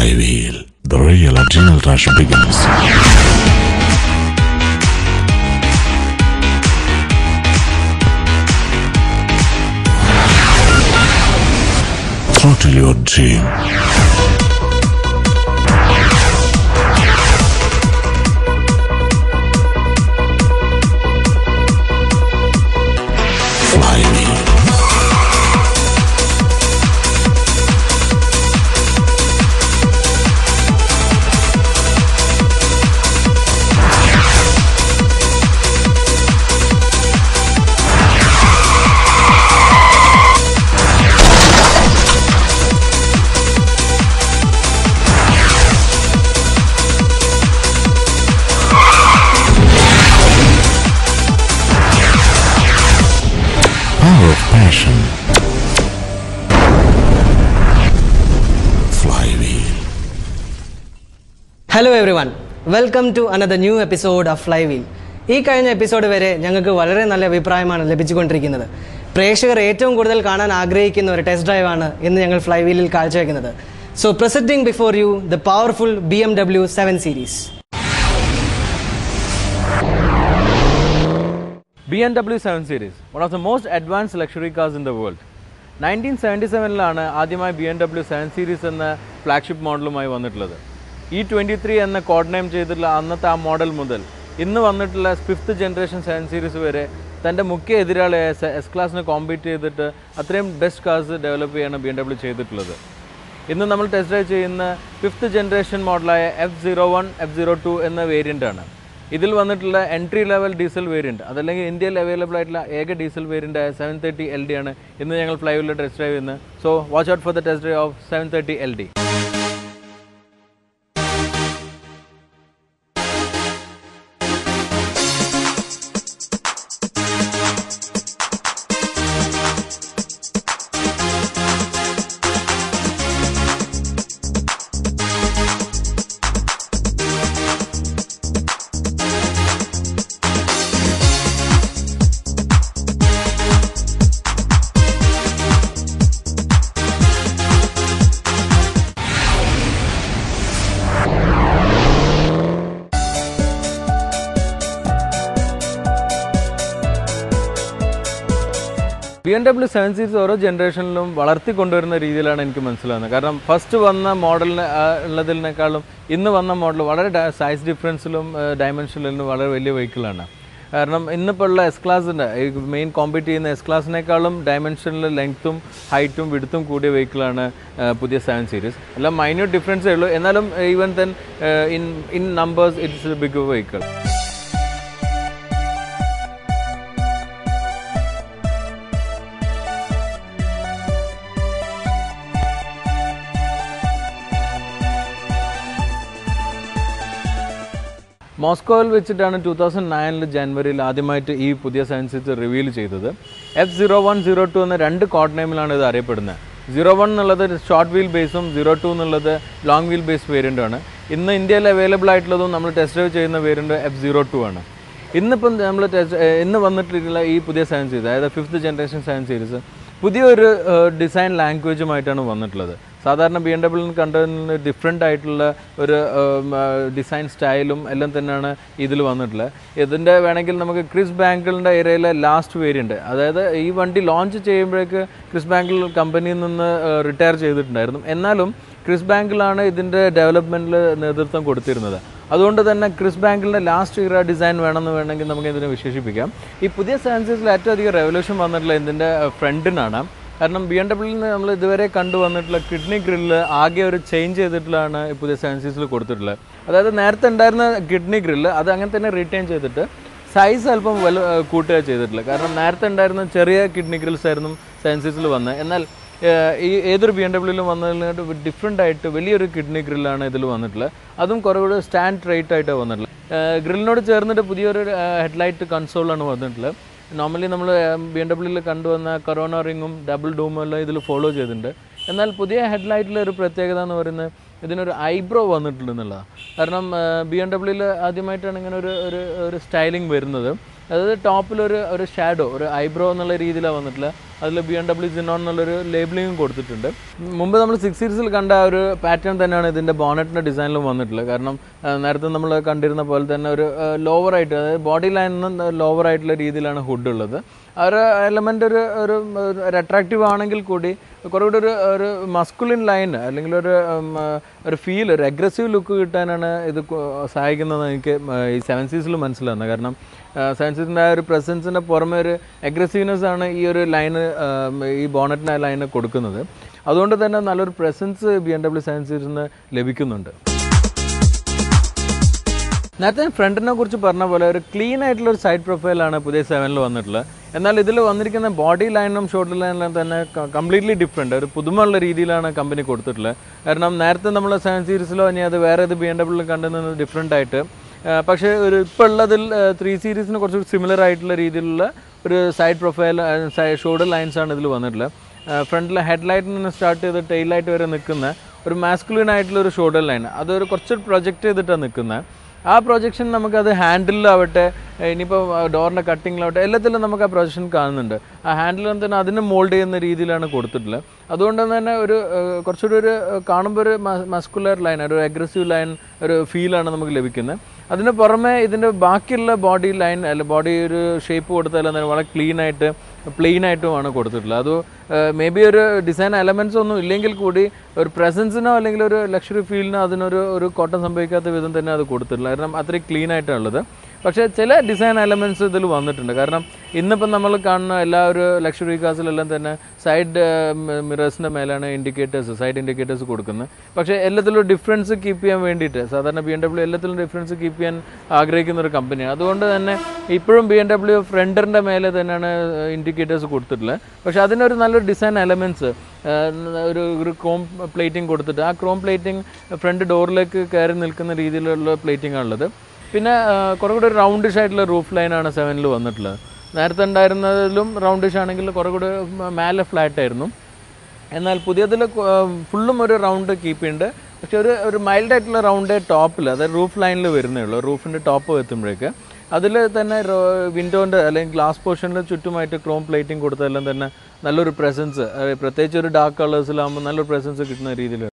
Flywheel, the real adrenal rush begins. Throttle your dream. Flywheel. Power of passion. Flywheel. Hello everyone welcome to another new episode of flywheel ഈ കഴിഞ്ഞ episode വരെ ഞങ്ങൾക്ക് വളരെ നല്ല അഭിപ്രായമാണ് ലഭിച്ചുകൊണ്ടിരിക്കുന്നത് പ്രേക്ഷകർ ഏറ്റവും കൂടുതൽ കാണാൻ ആഗ്രഹിക്കുന്ന ഒരു ടെസ്റ്റ് ഡ്രൈവാണ് ഇന്ന് ഞങ്ങൾ ഫ്ലൈ വീലിൽ കാഴ്ചവെക്കുന്നത് so presenting before you the powerful B M W seven series BMW 7 Series, one of the most advanced luxury cars in the world. Nineteen seventy സെവനിലാണ് ആദ്യമായി B M W seven series എന്ന flagship മോഡലുമായി വന്നിട്ടുള്ളത് E twenty three എന്ന code name ചെയ്തിട്ടുള്ള അന്നത്തെ ആ model മുതൽ ഇന്ന് വന്നിട്ടുള്ള ഫിഫ്ത്ത് ജനറേഷൻ സെവൻ സീരീസ് വരെ തൻ്റെ മുഖ്യ എതിരാളിയായ എസ് ക്ലാസ്സിനെ കോമ്പീറ്റ് ചെയ്തിട്ട് അത്രയും ബെസ്റ്റ് കാർസ് ഡെവലപ്പ് ചെയ്യാണ് ബി എം ഡബ്ല്യു ചെയ്തിട്ടുള്ളത് ഇന്ന് നമ്മൾ ടെസ്റ്റ് ഡ്രൈവ് ചെയ്യുന്ന ഫിഫ്ത്ത് ജനറേഷൻ മോഡലായ F zero one F zero two എന്ന വേരിയൻ്റ് ആണ് ഇതിൽ വന്നിട്ടുള്ള എൻട്രി ലെവൽ ഡീസൽ വേരിയൻറ്റ് അതല്ലെങ്കിൽ ഇന്ത്യയിൽ അവൈലബിൾ ആയിട്ടുള്ള ഏക ഡീസൽ വേരിയൻ്റ് ആയ സെവൻ തേർട്ടി എൽ ഡി ആണ് ഇന്ന് ഞങ്ങൾ ഫ്ലൈവിലെ ടെസ്റ്റ് ഡ്രൈവ് ചെയ്യുന്നത് so watch out for the test drive of seven thirty L D B M W seven series ഓരോ ജനറേഷനിലും വളർത്തി കൊണ്ടുവരുന്ന രീതിയിലാണ് എനിക്ക് മനസ്സിലാകുന്നത് കാരണം ഫസ്റ്റ് വന്ന മോഡലിന് ഉള്ളതിനേക്കാളും ഇന്ന് വന്ന മോഡൽ വളരെ സൈസ് ഡിഫറൻസിലും ഡയമെൻഷനിലും വളരെ വലിയ വെഹിക്കിളാണ് കാരണം ഇന്നിപ്പോൾ ഉള്ള എസ് ക്ലാസിൻ്റെ മെയിൻ കോമ്പീറ്റ് ചെയ്യുന്ന എസ് ക്ലാസിനേക്കാളും ഡയമെൻഷനിൽ ലെങ്ത്തും ഹൈറ്റും വിടുത്തും കൂടിയ വെഹിക്കിളാണ് പുതിയ സെവൻ സീരീസ് എല്ലാം മൈന്യൂട്ട് ഡിഫറൻസേ ഉള്ളൂ എന്നാലും even then in in numbers it's big vehicle മോസ്കോയിൽ വെച്ചിട്ടാണ് ടൂ തൗസൻഡ് നയനിൽ ജനുവരിയിൽ ആദ്യമായിട്ട് ഈ പുതിയ സയൻസസ് റിവീൽ ചെയ്തത് F zero one zero two എന്ന രണ്ട് കോഡ് നെയിമിലാണ് ഇത് അറിയപ്പെടുന്നത് സീറോ വൺ എന്നുള്ളത് ഷോർട്ട് വീൽ ബേസും സീറോ ടു എന്നുള്ളത് ലോങ് വീൽ ബേസ് വേരിയൻ്റും ആണ് ഇന്ന് ഇന്ത്യയിൽ അവൈലബിൾ ആയിട്ടുള്ളതും നമ്മൾ ടെസ്റ്റ് ഡ്രൈവ് ചെയ്യുന്ന വേരിയൻ്റ് എഫ് സീറോ ടു ആണ് ഇന്നിപ്പം നമ്മൾ ടെസ്റ്റ് ഇന്ന് വന്നിട്ടുള്ള ഈ പുതിയ സെവൻ സീരീസ് അതായത് ഫിഫ്ത്ത് ജനറേഷൻ സെവൻ സീരീസ് പുതിയൊരു ഡിസൈൻ ലാംഗ്വേജുമായിട്ടാണ് വന്നിട്ടുള്ളത് സാധാരണ ബി എം ഡബ്ല്യൂന് കണ്ടതിന് ഡിഫറെൻ്റ് ആയിട്ടുള്ള ഒരു ഡിസൈൻ സ്റ്റൈലും എല്ലാം തന്നെയാണ് ഇതിൽ വന്നിട്ടുള്ളത് ഇതിൻ്റെ വേണമെങ്കിൽ നമുക്ക് ക്രിസ് ബാങ്കിളിൻ്റെ ഏരിയയിലെ ലാസ്റ്റ് വേരിയൻറ്റ് അതായത് ഈ വണ്ടി ലോഞ്ച് ചെയ്യുമ്പോഴേക്ക് ക്രിസ് ബാങ്കിൾ കമ്പനിയിൽ നിന്ന് റിട്ടയർ ചെയ്തിട്ടുണ്ടായിരുന്നു എന്നാലും ക്രിസ് ബാങ്കിളാണ് ഇതിൻ്റെ ഡെവലപ്മെൻറ്റിൽ നേതൃത്വം കൊടുത്തിരുന്നത് അതുകൊണ്ട് തന്നെ ക്രിസ് ബാങ്കിളിൻ്റെ ലാസ്റ്റ് ഇറ ഡിസൈൻ വേണമെന്ന് വേണമെങ്കിൽ നമുക്ക് ഇതിനെ വിശേഷിപ്പിക്കാം ഈ പുതിയ സയൻസസിൽ ഏറ്റവും അധികം റെവല്യൂഷൻ വന്നിട്ടുള്ള ഇതിൻ്റെ ഫ്രണ്ടിനാണ് കാരണം ബി എം ഡബ്ല്യൂയിൽ നിന്ന് നമ്മൾ ഇതുവരെ കണ്ടുവന്നിട്ടുള്ള കിഡ്നി ഗ്രില്ല് ആകെ ഒരു ചേഞ്ച് ചെയ്തിട്ടുള്ളതാണ് ഈ പുതിയ സയൻസീസിൽ കൊടുത്തിട്ടുള്ളത് അതായത് നേരത്തെ ഉണ്ടായിരുന്ന കിഡ്നി ഗ്രില്ല് അത് അങ്ങനെ തന്നെ റീറ്റെയിൻ ചെയ്തിട്ട് സൈസ് അല്പം വല കൂട്ടുക ചെയ്തിട്ടില്ല കാരണം നേരത്തെ ഉണ്ടായിരുന്ന ചെറിയ കിഡ്നി ഗ്രിൽസ് ആയിരുന്നു സയൻസീസിൽ വന്നത് എന്നാൽ ഏഹ്, ഈ ഏതൊരു ബി എം ഡബ്ല്യൂലും വന്നതിനായിട്ട് ഡിഫറെൻ്റ് ആയിട്ട് വലിയൊരു കിഡ്നി ഗ്രില്ലാണ് ഇതിൽ വന്നിട്ടുള്ളത് അതും കുറച്ചുകൂടി സ്റ്റാൻഡ് റേറ്റ് ആയിട്ടാണ് വന്നിട്ടുള്ളത് ഗ്രില്ലിനോട് ചേർന്നിട്ട് പുതിയൊരു ഹെഡ്ലൈറ്റ് കൺസോളാണ് വന്നിട്ടുള്ളത് നോർമലി നമ്മൾ ബി എം ഡബ്ല്യൂയിൽ കണ്ടുവന്ന കൊറോണ റിങ്ങും ഡബിൾ ഡൂമും എല്ലാം ഇതിൽ ഫോളോ ചെയ്തിട്ടുണ്ട് എന്നാൽ പുതിയ ഹെഡ്ലൈറ്റിലെ ഒരു പ്രത്യേകത എന്ന് പറയുന്നത് ഇതിനൊരു ഐബ്രോ വന്നിട്ടുണ്ട് എന്നുള്ളതാണ് കാരണം ബി എം ഡബ്ല്യൂയിൽ ആദ്യമായിട്ടാണ് ഇങ്ങനെ ഒരു ഒരു ഒരു സ്റ്റൈലിംഗ് വരുന്നത് അതായത് ടോപ്പിലൊരു ഒരു ഷാഡോ ഒരു ഐബ്രോ എന്നുള്ള രീതിയിലാണ് വന്നിട്ടുള്ളത് അതിൽ ബി എം ഡബ്ല്യു ജിനോൺ എന്നുള്ളൊരു ലേബിളിങ്ങും കൊടുത്തിട്ടുണ്ട് മുമ്പ് നമ്മൾ സിക്സ് സീരീസിൽ കണ്ട ആ ഒരു പാറ്റേൺ തന്നെയാണ് ഇതിൻ്റെ ബോണറ്റിൻ്റെ ഡിസൈനിലും വന്നിട്ടുള്ളത് കാരണം ആ, നേരത്തെ നമ്മൾ കണ്ടിരുന്ന പോലെ തന്നെ ഒരു ലോവർ ആയിട്ട് അതായത് ബോഡി ലൈനിൽ ലോവർ ആയിട്ടുള്ള രീതിയിലാണ് ഹുഡ് ഉള്ളത് ആ ഒരു എലമെൻ്റ് ഒരു ഒരു ഒരു അട്രാക്റ്റീവ് ആണെങ്കിൽ കൂടി കുറേ കൂടി ഒരു ഒരു മസ്കുലിൻ ലൈൻ അല്ലെങ്കിൽ ഒരു ഉം, ആ, ഒരു ഫീൽ ഒരു അഗ്രസീവ് ലുക്ക് കിട്ടാനാണ് ഇത് കൊ- സഹായിക്കുന്നതെന്ന് എനിക്ക് മ, ഈ സെവൻ സീസിൽ മനസ്സിലാകുന്നത് കാരണം സെവൻ സീസിൻ്റെ ആ ഒരു പ്രസൻസിൻ്റെ പുറമെ ഒരു അഗ്രസീവ്നെസ് ആണ് ഈ ഒരു ലൈന് ഈ ബോണറ്റിന് ആ ലൈന് കൊടുക്കുന്നത് അതുകൊണ്ട് തന്നെ നല്ലൊരു presence B M W seven സീരീസിന് ലഭിക്കുന്നുണ്ട് നേരത്തെ ഫ്രണ്ടിനെ കുറിച്ച് പറഞ്ഞ പോലെ ഒരു ക്ലീൻ ആയിട്ടുള്ള ഒരു സൈഡ് പ്രൊഫൈലാണ് പുതിയ സെവനിൽ വന്നിട്ടുള്ളത് എന്നാൽ ഇതിൽ വന്നിരിക്കുന്ന ബോഡി ലൈനും ഷോൾഡർ ലൈനിലും തന്നെ കംപ്ലീറ്റ്ലി ഡിഫറെൻറ്റ് ഒരു പുതുമയുള്ള രീതിയിലാണ് കമ്പനി കൊടുത്തിട്ടുള്ളത് കാരണം നേരത്തെ നമ്മൾ സെവൻ സീരീസിലോ ഇനി അത് വേറെ ഏത് ബി എം ഡബ്ല്യൂ കണ്ടുനിന്ന് ഡിഫറെൻ്റ് ആയിട്ട് ആ, പക്ഷേ ഒരു ഇപ്പോൾ ഉള്ളതിൽ ത്രീ സീരീസിന് കുറച്ച് സിമിലർ ആയിട്ടുള്ള രീതിയിലുള്ള ഒരു സൈഡ് പ്രൊഫൈൽ ഷോൾഡർ ലൈൻസ് ആണ് ഇതിൽ വന്നിട്ടുള്ളത് ഫ്രണ്ടിൽ ഹെഡ്ലൈറ്റിൽ നിന്ന് സ്റ്റാർട്ട് ചെയ്ത് ടെയിൽ ലൈറ്റ് വരെ നിൽക്കുന്ന ഒരു മാസ്കുലിൻ ആയിട്ടുള്ള ഒരു ഷോൾഡർ ലൈൻ അതൊരു കുറച്ച് പ്രൊജക്റ്റ് ചെയ്തിട്ടാണ് നിൽക്കുന്നത് ആ പ്രൊജക്ഷൻ നമുക്കത് ഹാൻഡിലാവട്ടെ ഇനിയിപ്പോൾ ഡോറിൻ്റെ കട്ടിങ്ങിലാവട്ടെ എല്ലാത്തിലും നമുക്ക് ആ പ്രൊജക്ഷൻ കാണുന്നുണ്ട് ആ ഹാൻഡിൽ തന്നെ അതിന് മോൾഡ് ചെയ്യുന്ന രീതിയിലാണ് കൊടുത്തിട്ടുള്ളത് അതുകൊണ്ട് തന്നെ ഒരു ഏഹ്, കുറച്ചുകൂടി ഒരു ഏഹ്, കാണുമ്പോൾ ഒരു മസ്കുലർ ലൈൻ ഒരു അഗ്രസീവ് ലൈൻ ഒരു ഫീലാണ് നമുക്ക് ലഭിക്കുന്നത് അതിന് പുറമെ ഇതിൻ്റെ ബാക്കിയുള്ള ബോഡി ലൈൻ അല്ല ബോഡി ഒരു ഷേപ്പ് കൊടുത്താൽ തന്നെ വളരെ ക്ലീൻ ആയിട്ട് പ്ലെയിൻ ആയിട്ടുമാണ് കൊടുത്തിട്ടുള്ളത് അത് മേ ബി ഒരു ഡിസൈൻ എലമെൻറ്റ്സ് ഒന്നും ഇല്ലെങ്കിൽ കൂടി ഒരു പ്രസൻസിനോ അല്ലെങ്കിൽ ഒരു ലക്ഷറി ഫീലിനോ അതിനൊരു ഒരു കോട്ടം സംഭവിക്കാത്ത വിധം തന്നെ അത് കൊടുത്തിട്ടുള്ളത് കാരണം അത്രയും ക്ലീൻ ആയിട്ടുള്ളത് പക്ഷേ ചില ഡിസൈൻ എലമെൻറ്റ്സ് ഇതിൽ വന്നിട്ടുണ്ട് കാരണം ഇന്നിപ്പം നമ്മൾ കാണുന്ന എല്ലാ ഒരു ലക്ഷറി കാസിലെല്ലാം തന്നെ സൈഡ് മിറേഴ്സിൻ്റെ മേലാണ് ഇൻഡിക്കേറ്റേഴ്സ് സൈഡ് ഇൻഡിക്കേറ്റേഴ്സ് കൊടുക്കുന്നത് പക്ഷേ എല്ലാത്തിലും ഡിഫറൻസ് കീപ്പ് ചെയ്യാൻ വേണ്ടിയിട്ട് സാധാരണ ബി എം ഡബ്ല്യു എല്ലാത്തിലും ഡിഫറൻസ് കീപ്പ് ചെയ്യാൻ ആഗ്രഹിക്കുന്ന ഒരു കമ്പനിയാണ് അതുകൊണ്ട് തന്നെ ഇപ്പോഴും ബി എം ഡബ്ല്യു ഫ്രണ്ടറിൻ്റെ മേലെ തന്നെയാണ് ഇൻഡിക്കേറ്റേഴ്സ് കൊടുത്തിട്ടുള്ളത് പക്ഷേ അതിനൊരു നല്ലൊരു ഡിസൈൻ എലമെൻറ്റ്സ് ഒരു ഒരു ക്രോം പ്ലേറ്റിംഗ് കൊടുത്തിട്ട് ആ ക്രോം പ്ലേറ്റിംഗ് ഫ്രണ്ട് ഡോറിലേക്ക് കയറി നിൽക്കുന്ന രീതിയിലുള്ള പ്ലേറ്റിംഗ് ആണുള്ളത് പിന്നെ ആ, കുറേ കൂടി റൗണ്ടിഷ് ആയിട്ടുള്ള റൂഫ് ലൈനാണ് സെവനിൽ വന്നിട്ടുള്ളത് നേരത്തെ ഉണ്ടായിരുന്നതിലും റൗണ്ടിഷ് ആണെങ്കിൽ കുറേ കൂടി മേലെ ഫ്ലാറ്റ് ആയിരുന്നു എന്നാൽ പുതിയതിൽ ഫുള്ളും ഒരു റൗണ്ട് കീപ്പ് ചെയ്യുന്നുണ്ട് പക്ഷെ ഒരു ഒരു മൈൽഡ് ആയിട്ടുള്ള റൗണ്ട് ടോപ്പിൽ അതായത് റൂഫ് ലൈനിൽ വരുന്നേ ഉള്ളൂ റൂഫിൻ്റെ ടോപ്പ് എത്തുമ്പോഴേക്ക് അതിൽ തന്നെ വിൻഡോൻ്റെ അല്ലെങ്കിൽ ഗ്ലാസ് പോർഷനിൽ ചുറ്റുമായിട്ട് ക്രോം പ്ലേറ്റിംഗ് കൊടുത്തതെല്ലാം തന്നെ നല്ലൊരു പ്രസൻസ് പ്രത്യേകിച്ച് ഒരു ഡാർക്ക് കളേഴ്സിലാകുമ്പോൾ നല്ലൊരു പ്രസൻസ് കിട്ടുന്ന രീതിയിൽ